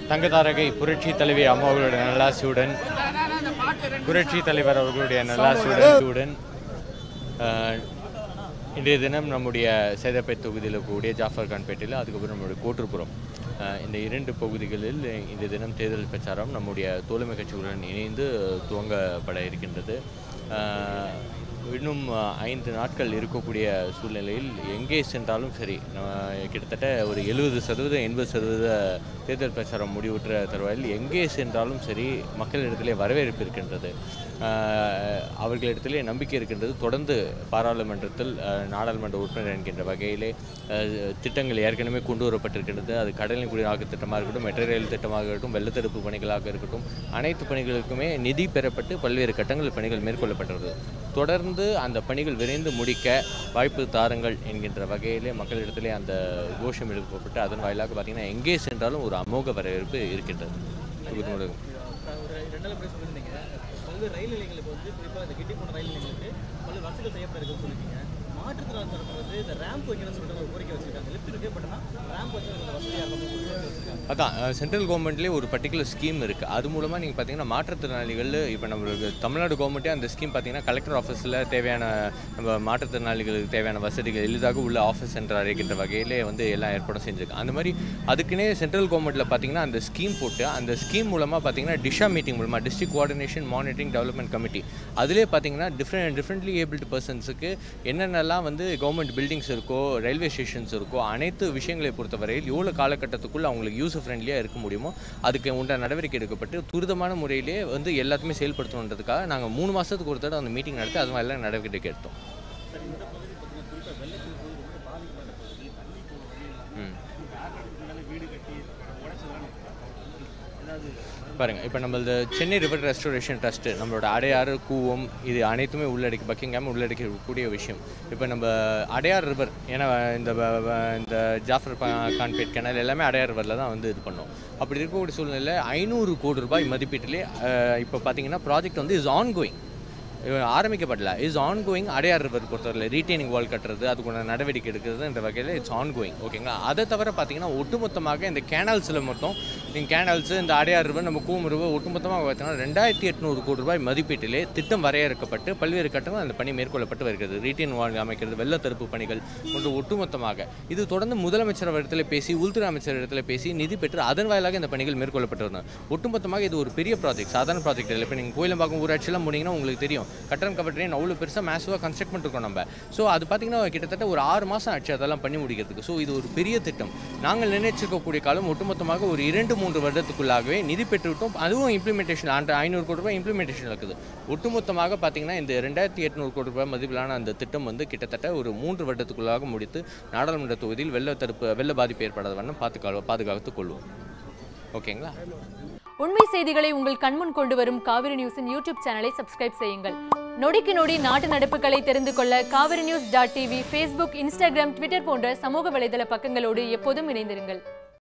தங்கதாரகை புரட்சி தலைவி அம்மா அவர்களுடைய நல்லாசியுடன் புரட்சி தலைவர் அவர்களுடைய நல்லாசியுடன் அஹ், இன்றைய தினம் நம்முடைய சேதப்பேட் தொகுதியில் இருக்கக்கூடிய ஜாஃபர் கான்பேட்டையில் அதுக்கப்புறம் நம்முடைய கோட்டுப்புறம் அஹ், இந்த இரண்டு பகுதிகளில் இந்த தினம் தேர்தல் பிரச்சாரம் நம்முடைய தோழமை கட்சிகளுடன் இணைந்து துவங்கப்பட இருக்கின்றது அஹ், இன்னும் அஹ், ஐந்து நாட்கள் இருக்கக்கூடிய சூழ்நிலையில் எங்கே சென்றாலும் சரி நம்ம கிட்டத்தட்ட ஒரு எழுபது சதவீதம் எண்பது சதவீத தேர்தல் பிரச்சாரம் முடிவுற்ற தருவாயில் எங்கே சென்றாலும் சரி மக்களிடத்திலே வரவேற்பு இருக்கின்றது அஹ், அவர்களிடத்திலே நம்பிக்கை இருக்கின்றது தொடர்ந்து பாராளுமன்றத்தில் அஹ், நாடாளுமன்ற உறுப்பினர் என்கின்ற வகையிலே அஹ், திட்டங்கள் ஏற்கனவே கொண்டு வரப்பட்டிருக்கின்றது அது கடலின் குடிநீராக்க திட்டமாக இருக்கட்டும் மெட்ரோ ரயில் திட்டமாக இருக்கட்டும் வெள்ளத்தடுப்பு பணிகளாக இருக்கட்டும் அனைத்து பணிகளுக்குமே நிதி பெறப்பட்டு பல்வேறு கட்டங்கள் பணிகள் மேற்கொள்ளப்பட்டது தொடர்ந்து அந்த பணிகள் விரைந்து முடிக்க வாய்ப்பு தாருங்கள் என்கின்ற வகையிலே மக்களிடத்திலே அந்த கோஷம் எழுப்பப்பட்டு அதன் வாயிலாக பார்த்தீங்கன்னா எங்கே சென்றாலும் ஒரு அமோக வரவேற்பு இருக்கின்றது தொகுதி ஒரு ரெண்டாவது முறை சொல்லியிருந்தீங்க பல்வேறு ரயில் நிலையங்களுக்கு வந்து குறிப்பாக இந்த கிட்டி போன ரயில் நிலையங்களுக்கு பல்வேறு வசதிகள் செய்யப்பட இருக்குன்னு சொல்லியிருக்கீங்க மாற்றுத்திறன் தரப்பு வந்து இந்த ரேம்ப் வைக்கணும்னு சொல்லிட்டு ஒரு கோரிக்கை வச்சிருக்காங்க லிஃப்ட் இருக்கு பட் ஆனால் ரேம்ப் வச்சு கொஞ்சம் வசதியாக இருக்கும் சொல்லி கோரிக்கை வச்சிருக்காங்க அதான் சென்ட்ரல் கவர்மெண்ட்லேயே ஒரு பர்டிகுலர் ஸ்கீம் இருக்குது அது மூலமாக நீங்கள் பார்த்தீங்கன்னா மாற்றுத்திறனாளிகள் இப்போ நம்மளுக்கு தமிழ்நாடு கவர்மெண்ட்டே அந்த ஸ்கீம் பார்த்தீங்கன்னா கலெக்டர் ஆஃபீஸில் தேவையான நம்ம மாற்றுத்திறனாளிகளுக்கு தேவையான வசதிகள் எளிதாக உள்ள ஆஃபீஸ் சென்டர் அழைக்கின்ற வகையிலே வந்து எல்லாம் ஏற்பாடும் செஞ்சுருக்கு அந்த மாதிரி அதுக்குன்னே சென்ட்ரல் கவர்மெண்ட்டில் பார்த்தீங்கன்னா அந்த ஸ்கீம் போட்டு அந்த ஸ்கீம் மூலமாக பார்த்தீங்கன்னா டிஷா மீட்டிங் மூலமாக district coordination monitoring development committee அதிலே பார்த்தீங்கன்னா டிஃப்ரெண்ட் டிஃப்ரெண்ட்லி ஏபிள்டு பர்சன்ஸுக்கு என்னென்னலாம் வந்து கவர்மெண்ட் பில்டிங்ஸ் இருக்கோ ரயில்வே ஸ்டேஷன்ஸ் இருக்கோ அனைத்து விஷயங்களை பொறுத்தவரையில் எவ்வளோ காலகட்டத்துக்குள்ள அவங்களுக்கு யூசர் ஃப்ரெண்ட்லியாக இருக்க முடியுமோ அதுக்கு உண்டான நடவடிக்கை எடுக்கப்பட்டு துரிதமான முறையிலே வந்து எல்லாத்தையுமே செயல்படுத்தணுன்றதுக்காக நாங்கள் மூணு மாதத்துக்கு ஒரு தடவை அந்த மீட்டிங் நடத்தி அது மாதிரிலாம் நடவடிக்கை எடுத்தோம் ம் பாருங்க இப்போ நம்மளது சென்னை ரிவர் ரெஸ்டோரேஷன் ட்ரஸ்ட்டு நம்மளோட அடையாறு கூவம் இது அனைத்துமே உள்ளடக்கி பக்கிங்காம் உள்ளடக்கக்கூடிய விஷயம் இப்போ நம்ம அடையார் ரிவர் ஏன்னா இந்த வ- வ- இந்த ஜாஃபர் பா- கான்பேட் கெனல் எல்லாமே அடையார் ரிவரில் தான் வந்து இது பண்ணோம் அப்படி இருக்கக்கூடிய சூழ்நிலையில் ஐநூறு கோடி ரூபாய் மதிப்பீட்டிலே அஹ், இப்போ பார்த்தீங்கன்னா ப்ராஜெக்ட் வந்து இஸ் ஆன் கோயிங் ஆரம்பிக்கப்படல is on going Adyar river பொறுத்தவரை ரீட்டைனிங் வால் கட்டுறது அதுக்குள்ள நடவடிக்கை எடுக்கிறது என்ற வகையில் இட்ஸ் ஆன் கோயிங் ஓகேங்களா அதை தவிர பார்த்தீங்கன்னா ஒட்டுமொத்தமாக இந்த கேனல்ஸில் மொத்தம் நீங்கள் கேனல்ஸ் இந்த அடையார் ரிவர் நம்ம கூம் ரிவர் ஒட்டுமொத்தமாக பார்த்தீங்கன்னா ரெண்டாயிரத்தி எட்நூறு கோடி ரூபாய் மதிப்பீட்டிலே திட்டம் வரையறுக்கப்பட்டு பல்வேறு கட்டங்கள் அந்த பணி மேற்கொள்ளப்பட்டு வருகிறது ரீட்டைன் வால் அமைக்கிறது வெள்ள தடுப்பு பணிகள் போன்ற ஒட்டுமொத்தமாக இது தொடர்ந்து முதலமைச்சர் இடத்துல பேசி உள்துறை அமைச்சர் இடத்துல பேசி நிதி பெற்று அதன் வாயிலாக இந்த பணிகள் மேற்கொள்ளப்பட்டு வருது ஒட்டுமொத்தமாக இது ஒரு பெரிய ப்ராஜெக்ட் சாதாரண ப்ராஜெக்ட் இல்லை இப்போ நீங்கள் கோயிலம்பாக்கம் ஊராட்சியெல்லாம் போனீங்கன்னா உங்களுக்கு தெரியும் கட்டணம் கவர்ட்ரேன் அவ்வளோ பெருசாக மேசிவாக கன்ஸ்ட்ரக்ட் பண்ணிருக்கோம் நம்ம ஸோ அது பார்த்தீங்கன்னா கிட்டத்தட்ட ஒரு ஆறு மாதம் ஆச்சு அதெல்லாம் பண்ணி முடிக்கிறதுக்கு ஸோ இது ஒரு பெரிய திட்டம் நாங்கள் நினைச்சிருக்கக்கூடிய காலம் ஒட்டுமொத்தமாக ஒரு இரண்டு மூன்று வருடத்துக்குள்ளாகவே நிதி பெற்றுவிட்டோம் அதுவும் இம்ப்ளிமெண்டேஷன் ஆண்டு ஐநூறு கோடி ரூபாய் இம்ப்ளிமெண்டேஷன் இருக்குது ஒட்டுமொத்தமாக பார்த்தீங்கன்னா இந்த ரெண்டாயிரத்தி எட்நூறு கோடி ரூபாய் மதிப்பிலான அந்த திட்டம் வந்து கிட்டத்தட்ட ஒரு மூன்று வருடத்துக்குள்ளாக முடித்து நாடாளுமன்ற தொகுதியில் வெள்ள தடுப்பு வெள்ள பாதிப்பு ஏற்படாத வண்ணம் பாதுகா பாதுகாத்துக் கொள்வோம் ஓகேங்களா உண்மை செய்திகளை உங்கள் கண்முன் கொண்டு வரும் காவிரி நியூஸின் யூடியூப் சேனலை சப்ஸ்கிரைப் செய்யுங்கள் நொடிக்கு நொடி நாட்டு நடப்புகளை தெரிந்து கொள்ள Kaveri news dot TV Facebook Instagram Twitter போன்ற சமூக வலைதள பக்கங்களோடு எப்போதும் இணைந்திருங்கள்